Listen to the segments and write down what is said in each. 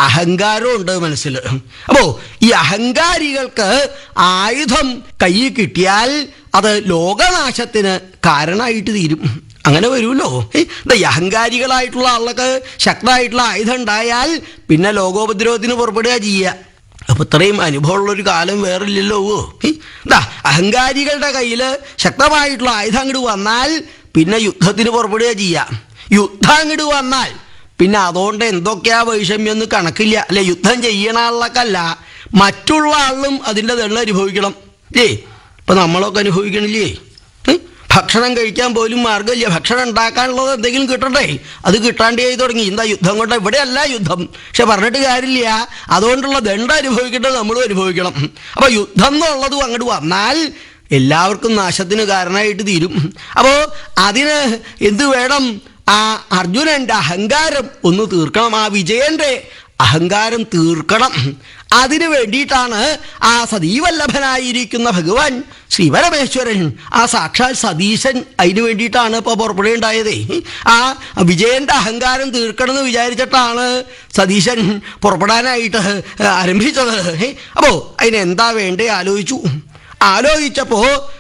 അഹങ്കാരവും ഉണ്ട് മനസ്സിൽ അപ്പോ ഈ അഹങ്കാരികൾക്ക് ആയുധം കയ്യിൽ കിട്ടിയാൽ അത് ലോകനാശത്തിന് കാരണമായിട്ട് തീരും അങ്ങനെ വരുമല്ലോ ഏ, ദാ ഈ അഹങ്കാരികളായിട്ടുള്ള ആളുകൾക്ക് ശക്തമായിട്ടുള്ള ആയുധം ഉണ്ടായാൽ പിന്നെ ലോകോപദ്രവത്തിന് പുറപ്പെടുക ചെയ്യുക അപ്പൊ ഇത്രയും അനുഭവമുള്ള ഒരു കാലം വേറില്ലല്ലോ ഏ, ദാ അഹങ്കാരികളുടെ കയ്യിൽ ശക്തമായിട്ടുള്ള ആയുധം അങ്ങോട്ട് വന്നാൽ പിന്നെ യുദ്ധത്തിന് പുറപ്പെടുക ചെയ്യാം യുദ്ധം അങ്ങോട്ട് വന്നാൽ പിന്നെ അതുകൊണ്ട് എന്തൊക്കെയാ വൈഷമ്യം എന്ന് കണക്കില്ല അല്ലെ യുദ്ധം ചെയ്യണ ആളിലൊക്കെയല്ല മറ്റുള്ള ആളിലും അതിൻ്റെ ദണ്ണം അനുഭവിക്കണം ഏ ഇപ്പൊ നമ്മളൊക്കെ അനുഭവിക്കണില്ലേ ഏ? ഭക്ഷണം കഴിക്കാൻ പോലും മാർഗമില്ല ഭക്ഷണം ഉണ്ടാക്കാനുള്ളത് എന്തെങ്കിലും കിട്ടണ്ടേ അത് കിട്ടാണ്ടേ തുടങ്ങി എന്താ യുദ്ധം കൊണ്ട് ഇവിടെയല്ല യുദ്ധം പക്ഷെ പറഞ്ഞിട്ട് കാര്യമില്ല അതുകൊണ്ടുള്ള ദണ്ഡം അനുഭവിക്കേണ്ടത് നമ്മളും അനുഭവിക്കണം അപ്പൊ യുദ്ധം എന്നുള്ളതും അങ്ങോട്ട് വന്നാൽ എല്ലാവർക്കും നാശത്തിന് കാരണമായിട്ട് തീരും അപ്പോൾ അതിന് എന്ത് വേണം ആ അർജുനന്റെ അഹങ്കാരം ഒന്ന് തീർക്കണം ആ വിജയന്റെ അഹങ്കാരം തീർക്കണം അതിനു വേണ്ടിയിട്ടാണ് ആ സതീവല്ലഭനായിരിക്കുന്ന ഭഗവാൻ ശ്രീപരമേശ്വരൻ ആ സാക്ഷാൽ സതീശൻ അതിനു വേണ്ടിയിട്ടാണ് ഇപ്പോൾ പുറപ്പെടുകയുണ്ടായതേ ആ വിജയന്റെ അഹങ്കാരം തീർക്കണം എന്ന് വിചാരിച്ചിട്ടാണ് സതീശൻ പുറപ്പെടാനായിട്ട് ആരംഭിച്ചത് അപ്പോൾ അതിനെന്താ വേണ്ടേ ആലോചിച്ചു ആലോചിച്ചപ്പോ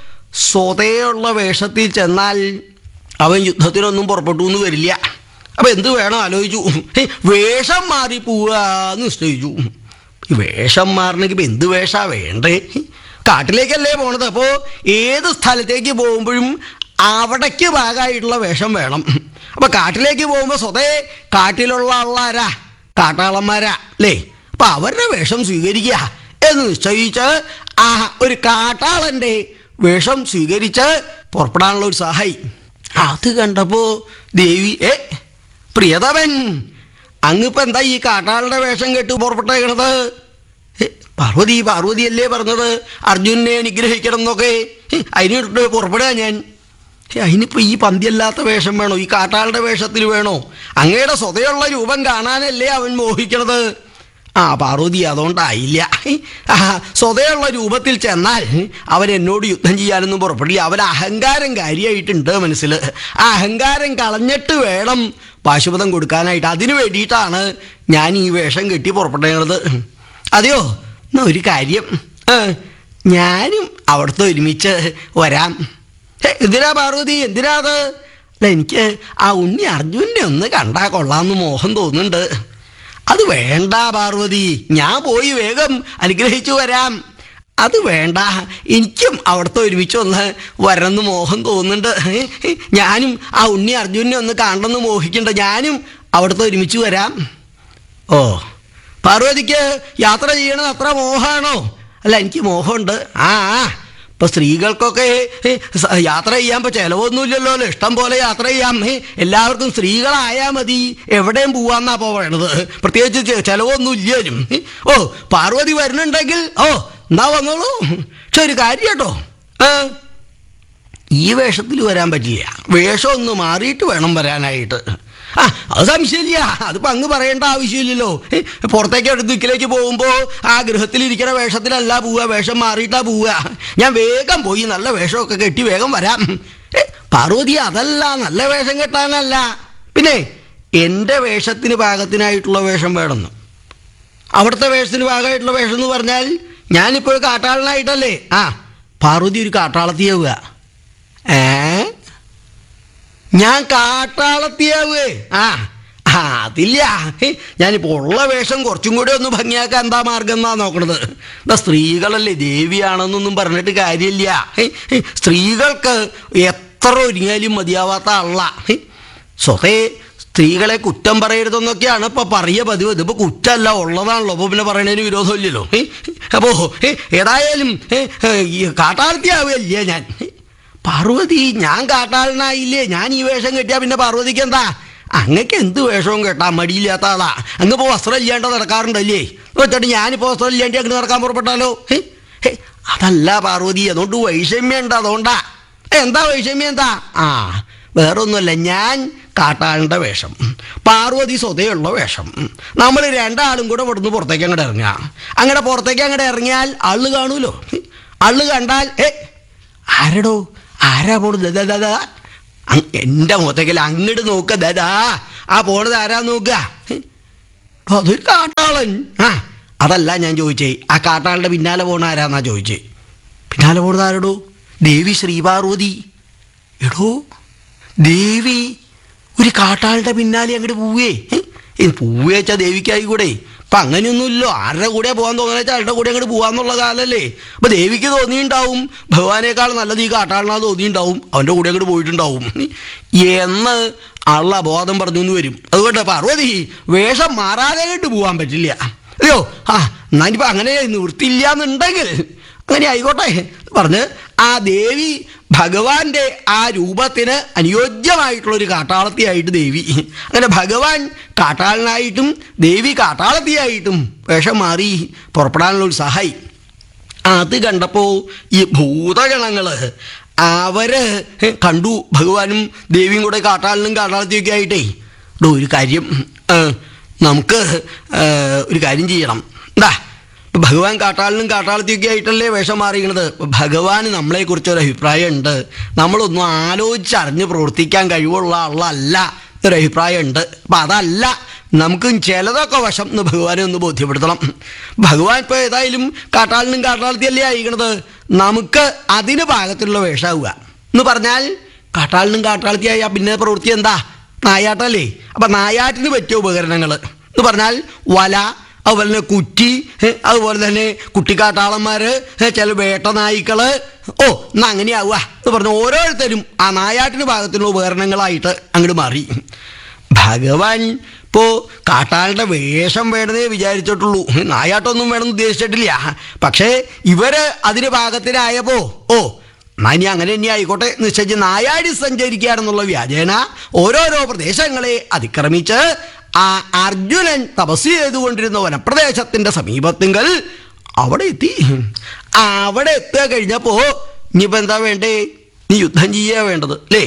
സ്വതയുള്ള വേഷത്തിൽ ചെന്നാൽ അവൻ യുദ്ധത്തിനൊന്നും പുറപ്പെട്ടു എന്ന് വരില്ല അപ്പൊ എന്ത് വേണം ആലോചിച്ചു ഹേ, വേഷം മാറി പോവാന്ന് നിശ്ചയിച്ചു ഈ വേഷം മാറണമെങ്കിൽ ഇപ്പൊ എന്ത് വേഷാ വേണ്ടേ കാട്ടിലേക്കല്ലേ പോണത് അപ്പോൾ ഏത് സ്ഥലത്തേക്ക് പോകുമ്പോഴും അവിടേക്ക് ഭാഗമായിട്ടുള്ള വേഷം വേണം അപ്പൊ കാട്ടിലേക്ക് പോകുമ്പോൾ സ്വതേ കാട്ടിലുള്ള ആളാരാ കാട്ടാളന്മാരാ അല്ലേ അപ്പൊ അവരുടെ വേഷം സ്വീകരിക്കുക എന്ന് നിശ്ചയിച്ച് ആ ഒരു കാട്ടാളന്റെ വേഷം സ്വീകരിച്ച് പുറപ്പെടാനുള്ള ഒരു സഹായി അത് കണ്ടപ്പോ ദേവി ഏ പ്രിയതവൻ അങ്ങിപ്പോ എന്താ ഈ കാട്ടാളുടെ വേഷം കെട്ട് പുറപ്പെട്ടേക്കണത് ഏ, പാർവതി പാർവതി അല്ലേ പറഞ്ഞത് അർജുനെ അനുഗ്രഹിക്കണം എന്നൊക്കെ ഏ, അതിനിട്ട് പുറപ്പെടുക ഞാൻ ഏ, അതിനിപ്പോ ഈ പന്തിയല്ലാത്ത വേഷം വേണോ ഈ കാട്ടാളുടെ വേഷത്തിൽ വേണോ അങ്ങയുടെ സ്വതയുള്ള രൂപം കാണാനല്ലേ അവൻ മോഹിക്കണത് ആ പാർവതി അതുകൊണ്ടായില്ല ആ, സ്വതയുള്ള രൂപത്തിൽ ചെന്നാൽ അവൻ എന്നോട് യുദ്ധം ചെയ്യാനൊന്നും പുറപ്പെടില്ല അവൻ അഹങ്കാരം കാര്യമായിട്ടുണ്ട് മനസ്സിൽ ആ അഹങ്കാരം കളഞ്ഞിട്ട് വേണം പാശുപതം കൊടുക്കാനായിട്ട് അതിനു വേണ്ടിയിട്ടാണ് ഞാൻ ഈ വേഷം കെട്ടി പുറപ്പെട്ടത് അതെയോ എന്നാ ഒരു കാര്യം ആ, ഞാനും അവിടുത്തെ ഒരുമിച്ച് വരാം ഹേ, എന്തിനാ പാർവതി എന്തിനാ അത് അല്ല എനിക്ക് ആ ഉണ്ണി അർജുനെ ഒന്ന് കണ്ടാ കൊള്ളാമെന്ന് മോഹം തോന്നുന്നുണ്ട് അത് വേണ്ട പാർവതി ഞാൻ പോയി വേഗം അനുഗ്രഹിച്ചു വരാം അത് വേണ്ട എനിക്കും അവിടുത്തെ ഒരുമിച്ച് ഒന്ന് വരണമെന്ന് മോഹം തോന്നുന്നുണ്ട് ഞാനും ആ ഉണ്ണി അർജുനെ ഒന്ന് കാണണമെന്ന് മോഹിക്കണ്ട ഞാനും അവിടുത്തെ ഒരുമിച്ച് വരാം ഓ പാർവതിക്ക് യാത്ര ചെയ്യണത് അത്ര മോഹമാണോ അല്ല എനിക്ക് മോഹമുണ്ട് ആ ആ ഇപ്പൊ സ്ത്രീകൾക്കൊക്കെ ഏ, സ- യാത്ര ചെയ്യാൻ ഇപ്പൊ ചെലവൊന്നുമില്ലല്ലോ അല്ലേ? ഇഷ്ടം പോലെ യാത്ര ചെയ്യാം ഏ, എല്ലാവർക്കും സ്ത്രീകളായാൽ മതി എവിടെയും പോവാന്നാ ഇപ്പൊ പറയണത് പ്രത്യേകിച്ച് ചെ- ചെലവൊന്നും ഇല്ലേലും ഏ, ഓ പാർവതി വരുന്നുണ്ടെങ്കിൽ ഓ എന്നാ വന്നോളൂ പക്ഷെ ഒരു കാര്യം കേട്ടോ ഏ, ഈ വേഷത്തിൽ വരാൻ പറ്റില്ല വേഷം ഒന്ന് മാറിയിട്ട് വേണം വരാനായിട്ട് ആ അത് സംശയമില്ല അതിപ്പോ അങ്ങ് പറയേണ്ട ആവശ്യമില്ലല്ലോ ഏ, പുറത്തേക്ക് അടുത്ത് ദിക്കിലേക്ക് പോകുമ്പോൾ ആ ഗൃഹത്തിലിരിക്കുന്ന വേഷത്തിലല്ല പോവുക വേഷം മാറിയിട്ടാ പോവുക ഞാൻ വേഗം പോയി നല്ല വേഷമൊക്കെ കെട്ടി വേഗം വരാം ഏ, പാർവതി അതല്ല നല്ല വേഷം കെട്ടാനല്ല പിന്നെ എൻ്റെ വേഷത്തിന് പാകത്തിനായിട്ടുള്ള വേഷം വേണമെന്ന് അവിടുത്തെ വേഷത്തിന് ഭാഗമായിട്ടുള്ള വേഷം എന്ന് പറഞ്ഞാൽ ഞാനിപ്പോൾ കാട്ടാളനായിട്ടല്ലേ ആ പാർവതി ഒരു കാട്ടാളത്തിയാവുക ഏ ഞാൻ കാട്ടാളത്തിയാവേ ആ ആ അതില്ല ഹേ, ഞാനിപ്പോൾ ഉള്ള വേഷം കുറച്ചും കൂടി ഒന്ന് ഭംഗിയാക്കാൻ എന്താ മാർഗം എന്നാ നോക്കണത് എന്താ സ്ത്രീകളല്ലേ ദേവിയാണെന്നൊന്നും പറഞ്ഞിട്ട് കാര്യമില്ല ഹേ, ഹേ, സ്ത്രീകൾക്ക് എത്ര ഒരുങ്ങിയാലും മതിയാവാത്ത ആളല്ല ഹേ, സ്വതേ സ്ത്രീകളെ കുറ്റം പറയരുതെന്നൊക്കെയാണ് ഇപ്പൊ പറയ പതിവ് ഇതിപ്പോ കുറ്റമല്ല ഉള്ളതാണല്ലോ അപ്പൊ പിന്നെ പറയണതിന് വിരോധമില്ലല്ലോ ഹേ, അപ്പോ ഹേ, ഏതായാലും ഹേ, ഹേ, ഈ കാട്ടാളത്തിയാവുകയല്ലേ ഞാൻ ഹേ, പാർവതി ഞാൻ കാട്ടാളനായില്ലേ ഞാൻ ഈ വേഷം കെട്ടിയാ പിന്നെ പാർവതിക്ക് എന്താ അങ്ങക്ക് എന്ത് വേഷവും കേട്ടാ മടിയില്ലാത്ത ആളാ അങ്ങ് ഇപ്പോൾ വസ്ത്രം ഇല്ലാണ്ട് നടക്കാറുണ്ടല്ലേ വെച്ചിട്ട് ഞാനിപ്പോൾ വസ്ത്രം ഇല്ലാണ്ട് അങ്ങ് നടക്കാൻ പുറപ്പെട്ടാലോ ഹേ, ഹേ, അതല്ല പാർവതി അതുകൊണ്ട് വൈഷമ്യം ഉണ്ട് അതുകൊണ്ടാ ഏ, എന്താ വൈഷമ്യം എന്താ ആ വേറൊന്നുമല്ല ഞാൻ കാട്ടാളിൻ്റെ വേഷം പാർവതി സ്വതയുള്ള വേഷം നമ്മൾ രണ്ടാളും കൂടെ ഇവിടുന്ന് പുറത്തേക്ക് അങ്ങോട്ട് ഇറങ്ങുക അങ്ങനെ പുറത്തേക്ക് അങ്ങോട്ട് ഇറങ്ങിയാൽ ആള് കാണൂലോ ആള് കണ്ടാൽ ഏ ആരടോ ആരാ പോണത് ദാ, ദാ, ദാ. അങ് എൻ്റെ മുഖത്തേക്കല്ല അങ്ങോട്ട് നോക്കുക ദാ, ദാ ആ പോണത് ആരാ നോക്കുക ഹേ, അതൊരു കാട്ടാ കാട്ടാളൻ ആ അതല്ല ഞാൻ ചോദിച്ചേ ആ കാട്ടാളുടെ പിന്നാലെ പോണ ആരാന്നാ ചോദിച്ചേ പിന്നാലെ പോണത് ആരോടോ ദേവി ശ്രീപാർവതി എടോ ദേവി ഒരു കാട്ടാളുടെ പിന്നാലെ അങ്ങോട്ട് പോവേ പോവുക വെച്ചാൽ ദേവിക്കായി കൂടെ അപ്പൊ അങ്ങനെയൊന്നുമില്ലോ ആരുടെ കൂടെ പോകാൻ തോന്നുന്ന വെച്ചാൽ ആരുടെ കൂടെ അങ്ങോട്ട് പോകാന്നുള്ള കാലല്ലേ അപ്പൊ ദേവിക്ക് തോന്നിയിട്ടുണ്ടാവും ഭഗവാനേക്കാൾ നല്ലത് ഈ കാട്ടാളിനാ തോന്നിയിട്ടുണ്ടാവും അവൻ്റെ കൂടെ അങ്ങോട്ട് പോയിട്ടുണ്ടാവും എന്ന് ആളുടെ അബോധം പറഞ്ഞു എന്ന് വരും അതുകൊണ്ട് പാർവതി വേഷം മാറാതെ അങ്ങോട്ട് പോകാൻ പറ്റില്ല അയ്യോ ആ എന്നാനിപ്പോ അങ്ങനെ നിവൃത്തിയില്ല എന്നുണ്ടെങ്കിൽ അങ്ങനെ ആയിക്കോട്ടെ പറഞ്ഞ് ആ ദേവി ഭഗവാന്റെ ആ രൂപത്തിന് അനുയോജ്യമായിട്ടുള്ള ഒരു കാട്ടാളത്തിയായിട്ട് ദേവി അങ്ങനെ ഭഗവാൻ കാട്ടാളനായിട്ടും ദേവി കാട്ടാളത്തിയായിട്ടും വേഷം മാറി പുറപ്പെടാനുള്ള ഉത്സാഹമായി അത് കണ്ടപ്പോൾ ഈ ഭൂതഗണങ്ങള് അവര് കണ്ടു ഭഗവാനും ദേവിയും കൂടെ കാട്ടാളിനും കാട്ടാളത്തിയൊക്കെ ആയിട്ടേ ഡോ ഒരു കാര്യം ആ, നമുക്ക് ആ, ഒരു കാര്യം ചെയ്യണം എന്താ ഇപ്പൊ ഭഗവാൻ കാട്ടാളിനും കാട്ടാളത്തിയൊക്കെ ആയിട്ടല്ലേ വേഷം മാറിയത് ഭഗവാന് നമ്മളെക്കുറിച്ച് ഒരു അഭിപ്രായം ഉണ്ട് നമ്മളൊന്നും ആലോചിച്ചറിഞ്ഞ് പ്രവർത്തിക്കാൻ കഴിവുള്ള ആളല്ല ഒരു അഭിപ്രായം ഉണ്ട് അപ്പം അതല്ല നമുക്കും ചിലതൊക്കെ വശം എന്ന് ഭഗവാനെ ഒന്ന് ബോധ്യപ്പെടുത്തണം ഭഗവാൻ ഇപ്പോൾ ഏതായാലും കാട്ടാളിനും കാട്ടാളത്തിയല്ലേ അയക്കണത് നമുക്ക് അതിന് പാകത്തിലുള്ള വേഷമാവുക എന്ന് പറഞ്ഞാൽ കാട്ടാളിനും കാട്ടാളത്തിയായ പിന്നെ പ്രവൃത്തി എന്താ നായാട്ടല്ലേ അപ്പം നായാട്ടിന് പറ്റിയ ഉപകരണങ്ങൾ എന്ന് പറഞ്ഞാൽ വല അതുപോലെ തന്നെ കുറ്റി ഏ, അതുപോലെ തന്നെ കുട്ടിക്കാട്ടാളന്മാര് ഏ, ചില വേട്ട നായ്ക്കള് ഓ എന്നാ അങ്ങനെയാവുക എന്ന് പറഞ്ഞ ഓരോരുത്തരും ആ നായാട്ടിന് ഭാഗത്തിനുള്ള ഉപകരണങ്ങളായിട്ട് അങ്ങോട്ട് മാറി ഭഗവാൻ ഇപ്പോൾ കാട്ടാളുടെ വേഷം വേണമെന്നേ വിചാരിച്ചിട്ടുള്ളൂ നായാട്ടൊന്നും വേണമെന്ന് ഉദ്ദേശിച്ചിട്ടില്ല പക്ഷേ ഇവര് അതിന് പാകത്തിനായപ്പോ ഓ എന്നാ ഇനി അങ്ങനെ തന്നെ ആയിക്കോട്ടെ നിശ്ചയിച്ച് നായാടി സഞ്ചരിക്കുകയാണെന്നുള്ള വ്യാജേന ഓരോരോ പ്രദേശങ്ങളെ അതിക്രമിച്ച് ആ അർജുനൻ തപസ് ചെയ്തുകൊണ്ടിരുന്ന വനപ്രദേശത്തിന്റെ സമീപത്തിങ്കൽ അവിടെ എത്തി അവിടെ എത്തുക കഴിഞ്ഞപ്പോ ഇനിയിപ്പോ എന്താ വേണ്ടേ നീ യുദ്ധം ചെയ്യുക വേണ്ടത് അല്ലേ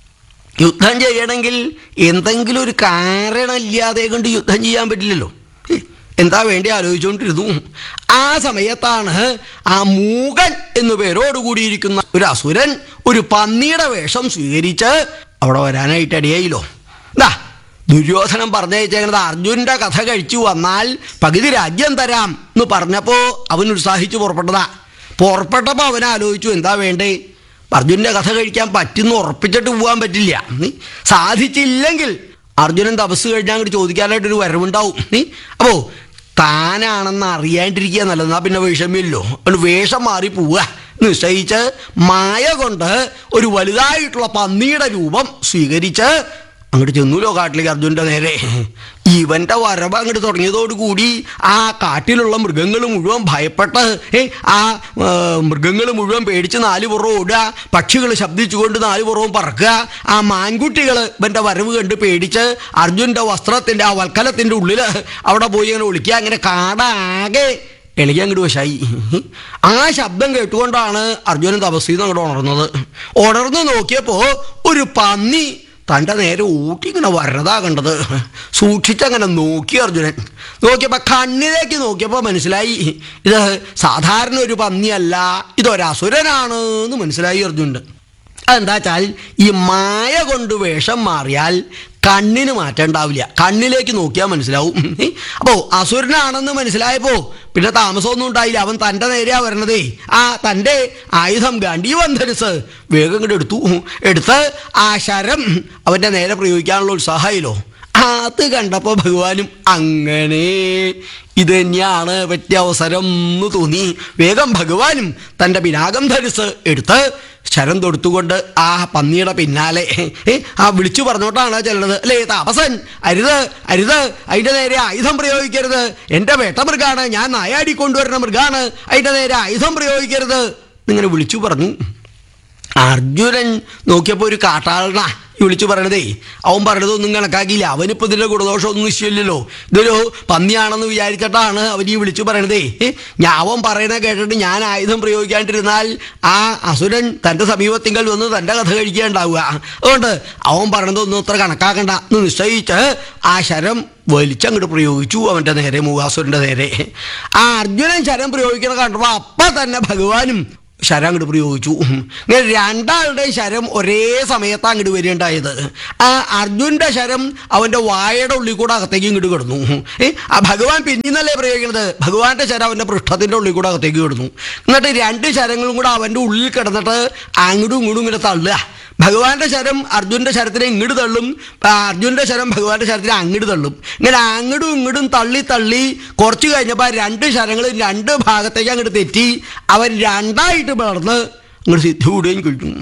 യുദ്ധം ചെയ്യണമെങ്കിൽ എന്തെങ്കിലും ഒരു കാരണമില്ലാതെ കൊണ്ട് യുദ്ധം ചെയ്യാൻ പറ്റില്ലല്ലോ ഹേ, എന്താ വേണ്ടി ആലോചിച്ചുകൊണ്ടിരുന്നു ആ സമയത്താണ് ആ മൂകൻ എന്നു പേരോട് കൂടിയിരിക്കുന്ന ഒരു അസുരൻ ഒരു പന്നിയുടെ വേഷം സ്വീകരിച്ച് അവിടെ വരാനായിട്ട് ഇടയായില്ലോ ദാ ദുര്യോധനം പറഞ്ഞയച്ചേക്കണത് അർജുനന്റെ കഥ കഴിച്ചു വന്നാൽ പകുതി രാജ്യം തരാം എന്ന് പറഞ്ഞപ്പോ അവൻ ഉത്സാഹിച്ചു പുറപ്പെട്ടതാ പുറപ്പെട്ടപ്പോൾ അവൻ ആലോചിച്ചു എന്താ വേണ്ടേ അർജുനന്റെ കഥ കഴിക്കാൻ പറ്റുന്ന ഉറപ്പിച്ചിട്ട് പോകാൻ പറ്റില്ല നീ സാധിച്ചില്ലെങ്കിൽ അർജുനൻ തപസ് കഴിഞ്ഞാൽ അങ്ങോട്ട് ചോദിക്കാനായിട്ടൊരു വരവുണ്ടാവും നീ അപ്പോ താനാണെന്ന് അറിയാണ്ടിരിക്കുക നല്ലത് എന്നാ പിന്നെ വിഷമില്ലോ അതുകൊണ്ട് വേഷം മാറി പോവുക നിശ്ചയിച്ച് മായ കൊണ്ട് ഒരു വലുതായിട്ടുള്ള പന്നിയുടെ രൂപം സ്വീകരിച്ച് അങ്ങോട്ട് ചെന്നൂലോ കാട്ടിലേക്ക് അർജുൻ്റെ നേരെ ഇവന്റെ വരവ് അങ്ങോട്ട് തുടങ്ങിയതോടുകൂടി ആ കാട്ടിലുള്ള മൃഗങ്ങൾ മുഴുവൻ ഭയപ്പെട്ട് ഏ ആ മൃഗങ്ങൾ മുഴുവൻ പേടിച്ച് നാല് പുറവും ഓടുക പക്ഷികൾ ശബ്ദിച്ചുകൊണ്ട് നാല് പുറവും പറക്കുക ആ മാൻകുട്ടികൾ ഇവന്റെ വരവ് കണ്ട് പേടിച്ച് അർജുൻ്റെ വസ്ത്രത്തിന്റെ ആ വൽക്കലത്തിന്റെ ഉള്ളിൽ അവിടെ പോയി അങ്ങനെ ഒളിക്കുക അങ്ങനെ കാടാകെ എളിയാൻ അങ്ങോട്ട് വശായി ആ ശബ്ദം കേട്ടുകൊണ്ടാണ് അർജുനൻ തപസ്സിന്ന് അങ്ങോട്ട് ഉണർന്നത് ഉണർന്ന് നോക്കിയപ്പോ ഒരു പന്നി തൻ്റെ നേരെ ഊട്ടി ഇങ്ങനെ വരണതാ കണ്ടത് സൂക്ഷിച്ചങ്ങനെ നോക്കി അർജുനൻ നോക്കിയപ്പോൾ കണ്ണിലേക്ക് നോക്കിയപ്പോൾ മനസ്സിലായി ഇത് സാധാരണ ഒരു പന്നിയല്ല ഇതൊരസുരനാണ് എന്ന് മനസ്സിലായി അർജുനൻ അതെന്താ വെച്ചാൽ ഈ മായ കൊണ്ട് വേഷം മാറിയാൽ കണ്ണിന് മാറ്റം ഉണ്ടാവില്ല കണ്ണിലേക്ക് നോക്കിയാൽ മനസ്സിലാവും അപ്പോൾ അസുരനാണെന്ന് മനസ്സിലായപ്പോൾ പിന്നെ താമസമൊന്നും ഉണ്ടായില്ല അവൻ തൻ്റെ നേരെയാ വരണതേ ആ തൻ്റെ ആയുധം ഗാന്ധീവൻ ധരിച്ച് വേഗം ഇങ്ങോട്ട് എടുത്തു എടുത്ത് ആ ശരം അവൻ്റെ നേരെ പ്രയോഗിക്കാനുള്ള ഉത്സാഹമായില്ലോ അത് കണ്ടപ്പോൾ ഭഗവാനും അങ്ങനെ ഇത് തന്നെയാണ് പറ്റിയ അവസരം എന്ന് തോന്നി വേഗം ഭഗവാനും തൻ്റെ പിനാകം ധരിച്ച് എടുത്ത് ശരം തൊടുത്തുകൊണ്ട് ആ പന്നിയുടെ പിന്നാലെ ഏ, ആ വിളിച്ചു പറഞ്ഞോട്ടാണ് ചെല്ലണത് അല്ലേ താപസൻ അരുത് അരുത് അതിൻ്റെ നേരെ ആയുധം പ്രയോഗിക്കരുത് എൻ്റെ വേട്ടമൃഗാണ് ഞാൻ നായാടി കൊണ്ടുവരുന്ന മൃഗാണ് അതിൻ്റെ നേരെ ആയുധം പ്രയോഗിക്കരുത് ഇങ്ങനെ വിളിച്ചു പറഞ്ഞു അർജുനൻ നോക്കിയപ്പോൾ ഒരു കാട്ടാളനാ ഈ വിളിച്ചു പറയണതേ അവൻ പറയണതൊന്നും കണക്കാക്കിയില്ല അവനിപ്പോൾ ഇതിൻ്റെ ഗുണദോഷമൊന്നും നിശ്ചയില്ലല്ലോ ഇതൊരു പന്നിയാണെന്ന് വിചാരിച്ചിട്ടാണ് അവൻ ഈ വിളിച്ചു പറയണതേ ഏ, ഞാൻ അവൻ പറയുന്നത് കേട്ടിട്ട് ഞാൻ ആയുധം പ്രയോഗിക്കാണ്ടിരുന്നാൽ ആ അസുരൻ തൻ്റെ സമീപത്തിങ്കൽ വന്ന് തൻ്റെ കഥ കഴിക്കുകയുണ്ടാവുക അതുകൊണ്ട് അവൻ പറയണതൊന്നും അത്ര കണക്കാക്കണ്ട എന്ന് നിശ്ചയിച്ച് ആ ശരം വലിച്ചങ്ങോട്ട് പ്രയോഗിച്ചു അവൻ്റെ നേരെ മൂകാസുരൻ്റെ നേരെ ആ അർജുനൻ ശരം പ്രയോഗിക്കണ കണ്ടപ്പോൾ അപ്പം തന്നെ ഭഗവാനും ശരം അങ്ങോട്ട് പ്രയോഗിച്ചു ഇങ്ങനെ രണ്ടാളുടെ ശരം ഒരേ സമയത്ത് അങ്ങോട്ട് വരികയുണ്ടായത് ആ അർജുൻ്റെ ശരം അവൻ്റെ വായയുടെ ഉള്ളിൽ കൂടെ അകത്തേക്ക് ഇങ്ങോട്ട് കിടന്നു ഏ, ആ ഭഗവാൻ പിന്നീന്നല്ലേ പ്രയോഗിക്കുന്നത് ഭഗവാന്റെ ശരം അവൻ്റെ പൃഷ്ഠത്തിൻ്റെ ഉള്ളിൽ കൂടെ അകത്തേക്ക് കിടന്നു എന്നിട്ട് രണ്ട് ശരങ്ങളും കൂടെ അവൻ്റെ ഉള്ളിൽ കിടന്നിട്ട് അങ്ങോട്ടും ഇങ്ങോട്ടും ഇങ്ങനെ തള്ളുക ഭഗവാന്റെ ശരം അർജുൻ്റെ ശരത്തിനെ ഇങ്ങോട്ട് തള്ളും ആ, അർജുൻ്റെ ശരം ഭഗവാന്റെ ശരത്തിനെ അങ്ങോട്ട് തള്ളും ഇങ്ങനെ അങ്ങോട്ടും ഇങ്ങോട്ടും തള്ളി തള്ളി കുറച്ച് കഴിഞ്ഞപ്പോൾ ആ രണ്ട് ശരങ്ങളും രണ്ട് ഭാഗത്തേക്ക് അങ്ങോട്ട് തെറ്റി അവൻ രണ്ടായിട്ട് വളർന്ന് അങ്ങോട്ട് സിദ്ധി കൂടുകയും കഴിഞ്ഞു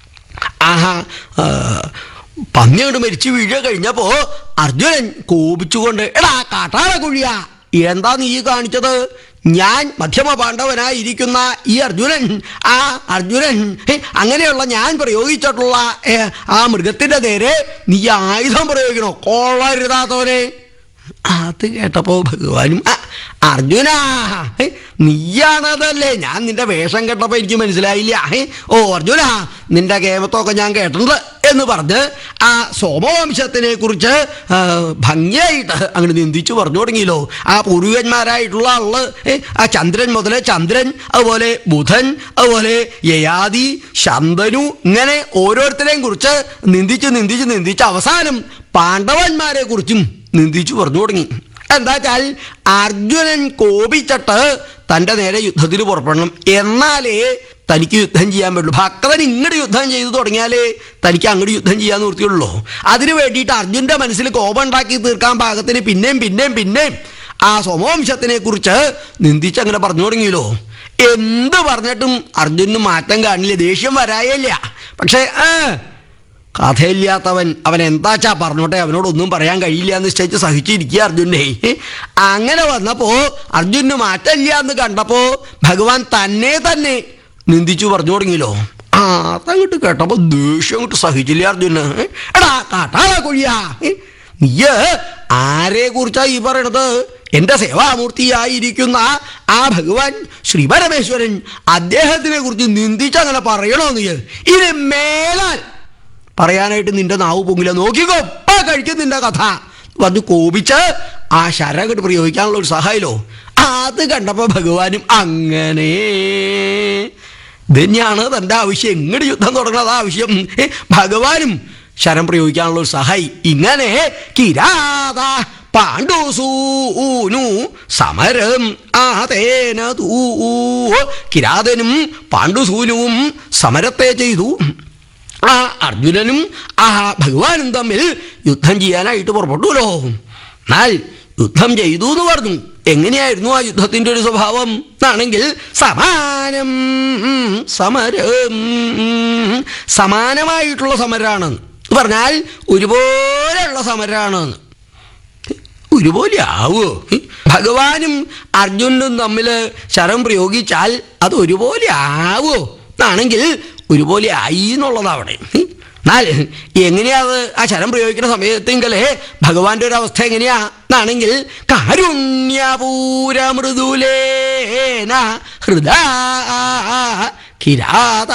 ആഹാ ആ, പന്നി അങ്ങോട്ട് മരിച്ചു വീഴുക കഴിഞ്ഞപ്പോ അർജുനൻ കോപിച്ചുകൊണ്ട് എടാ കാട്ടാള കുഴിയ എന്താ നീ കാണിച്ചത് ഞാൻ മധ്യമ പാണ്ഡവനായിരിക്കുന്ന ഈ അർജുനൻ ആ അർജുനൻ ഹേ, അങ്ങനെയുള്ള ഞാൻ പ്രയോഗിച്ചിട്ടുള്ള ഏ, ആ മൃഗത്തിന്റെ നേരെ നീ ആയുധം പ്രയോഗിക്കണോ കൊള്ളരുതാത്തവനെ അത് കേട്ടപ്പോ ഭഗവാനും "ആ, അർജുന ഹേ, നീയാണതല്ലേ ഞാൻ നിന്റെ വേഷം കേട്ടപ്പോ എനിക്ക് മനസ്സിലായില്ല ഹേ, ഓ അർജുന നിന്റെ കേമത്തൊക്കെ ഞാൻ കേട്ടിട്ടുണ്ട് എന്ന് പറഞ്ഞ് ആ സോമവംശത്തിനെ കുറിച്ച് ആ, ഭംഗിയായിട്ട് അങ്ങനെ നിന്ദിച്ചു പറഞ്ഞു തുടങ്ങിയല്ലോ ആ പൂർവികന്മാരായിട്ടുള്ള ആള് ഏ, ആ ചന്ദ്രൻ മുതൽ ചന്ദ്രൻ അതുപോലെ ബുധൻ അതുപോലെ യയാതി ശന്തനു ഇങ്ങനെ ഓരോരുത്തരെയും കുറിച്ച് നിന്ദിച്ച് നിന്ദിച്ച് നിന്ദിച്ച് അവസാനം പാണ്ഡവന്മാരെ കുറിച്ചും നിന്ദിച്ചു പറഞ്ഞു തുടങ്ങി എന്താ വെച്ചാൽ അർജുനൻ കോപിച്ചിട്ട് തൻ്റെ നേരെ യുദ്ധത്തിന് പുറപ്പെടണം എന്നാലേ തനിക്ക് യുദ്ധം ചെയ്യാൻ പറ്റുള്ളൂ ഭക്തൻ ഇങ്ങോട്ട് യുദ്ധം ചെയ്തു തുടങ്ങിയാലേ തനിക്ക് അങ്ങോട്ട് യുദ്ധം ചെയ്യാൻ നിർത്തിയുള്ളൂ അതിനു വേണ്ടിയിട്ട് അർജുൻ്റെ മനസ്സിൽ കോപം ഉണ്ടാക്കി തീർക്കാൻ പാകത്തിന് പിന്നെയും പിന്നെയും പിന്നെയും ആ സോമവംശത്തിനെ കുറിച്ച് നിന്ദിച്ച് അങ്ങനെ പറഞ്ഞു തുടങ്ങിയല്ലോ എന്ത് പറഞ്ഞിട്ടും അർജുനന് മാറ്റം കാണില്ല ദേഷ്യം വരായില്ല പക്ഷേ ആ കഥയില്ലാത്തവൻ അവൻ എന്താച്ചാ പറഞ്ഞോട്ടെ അവനോടൊന്നും പറയാൻ കഴിയില്ല എന്ന് നിശ്ചയിച്ച് സഹിച്ചിരിക്കുക അർജുനെ അങ്ങനെ വന്നപ്പോ അർജുനന് മാറ്റമില്ല എന്ന് കണ്ടപ്പോ ഭഗവാൻ തന്നെ തന്നെ നിന്ദിച്ചു പറഞ്ഞു തുടങ്ങിയല്ലോ ആ അതങ്ങോട്ട് കേട്ടപ്പോ ദേഷ്യം അങ്ങോട്ട് സഹിച്ചില്ല അർജുന് എടാ കാട്ടാളാ കൊഴിയാ നീയ് ആരെ കുറിച്ചാ ഈ പറയണത് എന്റെ സേവാമൂർത്തിയായിരിക്കുന്ന ആ ഭഗവാൻ ശ്രീ പരമേശ്വരൻ അദ്ദേഹത്തിനെ കുറിച്ച് നിന്ദിച്ചങ്ങനെ പറയണോ നീ ഇനി മേലാൽ പറയാനായിട്ട് നിന്റെ നാവ് പൊങ്ങില്ല നോക്കിക്കോ ഇപ്പൊ കഴിക്കും നിന്റെ കഥ വന്ന് കോപിച്ച് ആ ശരകട്ട് പ്രയോഗിക്കാനുള്ള ഒരു സഹായമല്ലോ അത് കണ്ടപ്പോ ഭഗവാനും അങ്ങനെ ഇത് തന്നെയാണ് തൻ്റെ ആവശ്യം എങ്ങോട്ട് യുദ്ധം തുടങ്ങുന്നത് ആവശ്യം ഏ, ഭഗവാനും ശരം പ്രയോഗിക്കാനുള്ള ഒരു സഹായി ഇങ്ങനെ കിരാത പാണ്ഡുസൂനു സമരം ആതേന തൂ കിരാതനും പാണ്ഡുസൂനുവും സമരത്തെ ചെയ്തു ആ അർജുനനും ആ ഭഗവാനും തമ്മിൽ യുദ്ധം ചെയ്യാനായിട്ട് പുറപ്പെട്ടുല്ലോ എന്നാൽ യുദ്ധം ചെയ്തു എന്ന് പറഞ്ഞു എങ്ങനെയായിരുന്നു ആ യുദ്ധത്തിന്റെ ഒരു സ്വഭാവം എന്നാണെങ്കിൽ സമാനം സമരം സമാനമായിട്ടുള്ള സമരമാണ് എന്ന് പറഞ്ഞാൽ ഒരുപോലെയുള്ള സമരമാണ് ഒരുപോലെ ആവോ ഭഗവാനും അർജുനനും തമ്മിൽ ശരം പ്രയോഗിച്ചാൽ അത് ഒരുപോലെ ആവോ എന്നാണെങ്കിൽ ഒരുപോലെ ആയി എന്നുള്ളതാ അവിടെ എന്നാൽ എങ്ങനെയാ അത് ആ ശരം പ്രയോഗിക്കുന്ന സമയത്തെങ്കിലേ ഭഗവാന്റെ ഒരു അവസ്ഥ എങ്ങനെയാ എന്നാണെങ്കിൽ കാരുണ്യപൂര മൃദുലേന ഹൃദാ കിരാത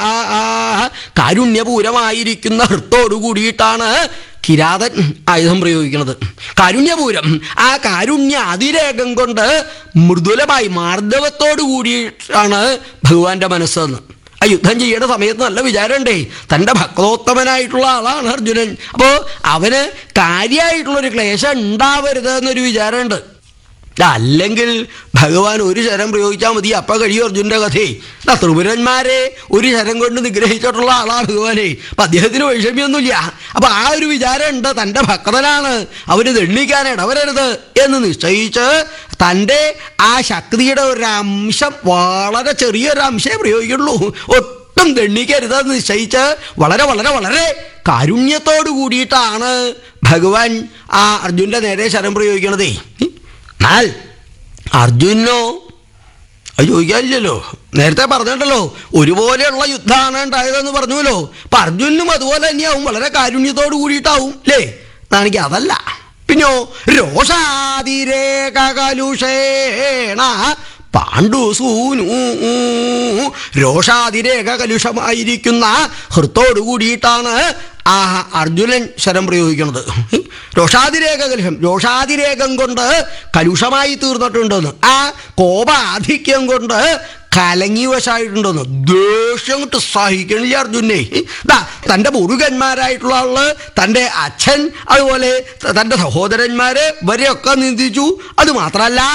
കാരുണ്യപൂരമായിരിക്കുന്ന ഹൃത്തോടു കൂടിയിട്ടാണ് കിരാതൻ ആയുധം പ്രയോഗിക്കുന്നത് കാരുണ്യപൂരം ആ കാരുണ്യ അതിരേകം കൊണ്ട് മൃദുലമായി മാർദ്ദവത്തോടു കൂടിയിട്ടാണ് ഭഗവാന്റെ മനസ്സെന്ന് ആ യുദ്ധം ചെയ്യേണ്ട സമയത്ത് നല്ല വിചാരമുണ്ടേ തൻ്റെ ഭക്തോത്തമനായിട്ടുള്ള ആളാണ് അർജുനൻ അപ്പോൾ അവന് കാര്യമായിട്ടുള്ളൊരു ക്ലേശം ഉണ്ടാവരുത് എന്നൊരു വിചാരമുണ്ട് അല്ലെങ്കിൽ ഭഗവാൻ ഒരു ശരം പ്രയോഗിച്ചാൽ മതി അപ്പ കഴിയും അർജുൻ്റെ കഥയെ ദാ ത്രിപുരന്മാരെ ഒരു ശരം കൊണ്ട് നിഗ്രഹിച്ചിട്ടുള്ള ആളാണ് ഭഗവാനെ അപ്പം അദ്ദേഹത്തിന് വൈഷമ്യൊന്നുമില്ല അപ്പം ആ ഒരു വിചാരം ഉണ്ട് തൻ്റെ ഭക്തനാണ് അവന് ദണ്ണിക്കാൻ ഇടവരരുത് എന്ന് നിശ്ചയിച്ച് തൻ്റെ ആ ശക്തിയുടെ ഒരു അംശം വളരെ ചെറിയൊരു അംശമേ പ്രയോഗിക്കുള്ളൂ ഒട്ടും ദണ്ണിക്കരുതെന്ന് നിശ്ചയിച്ച് വളരെ വളരെ വളരെ കാരുണ്യത്തോടു കൂടിയിട്ടാണ് ഭഗവാൻ ആ അർജുൻ്റെ നേരെ ശരം പ്രയോഗിക്കണതേ എന്നാൽ അർജുനോ അത് ചോദിക്കാനില്ലല്ലോ നേരത്തെ പറഞ്ഞിട്ടല്ലോ ഒരുപോലെയുള്ള യുദ്ധമാണ് ഉണ്ടായതെന്ന് പറഞ്ഞുവല്ലോ അപ്പൊ അർജുനും അതുപോലെ തന്നെയാവും വളരെ കാരുണ്യത്തോട് കൂടിയിട്ടാവും അല്ലേ എന്നാണെങ്കിൽ അതല്ല പിന്നെയോ രോഷാതിരേക കലുഷേണ പാണ്ഡുസൂനു രോഷാതിരേക കലുഷമായിരിക്കുന്ന ഹൃത്തോടു കൂടിയിട്ടാണ് ആ അർജുനൻ ശരം പ്രയോഗിക്കുന്നത് രോഷാതിരേക കലുഷം രോഷാതിരേകം കൊണ്ട് കലുഷമായി തീർന്നിട്ടുണ്ടെന്ന് ആ കോപാധിക്യം കൊണ്ട് കലങ്ങി വശായിട്ടുണ്ടോന്ന് ദേഷ്യം കൊണ്ട് സഹിക്കണില്ല അർജുനെ ദാ തൻ്റെ മുരുകന്മാരായിട്ടുള്ള ആള് തൻ്റെ അച്ഛൻ അതുപോലെ ത- തൻ്റെ സഹോദരന്മാര് ഇവരെയൊക്കെ നിന്ദിച്ചു അത് മാത്രമല്ല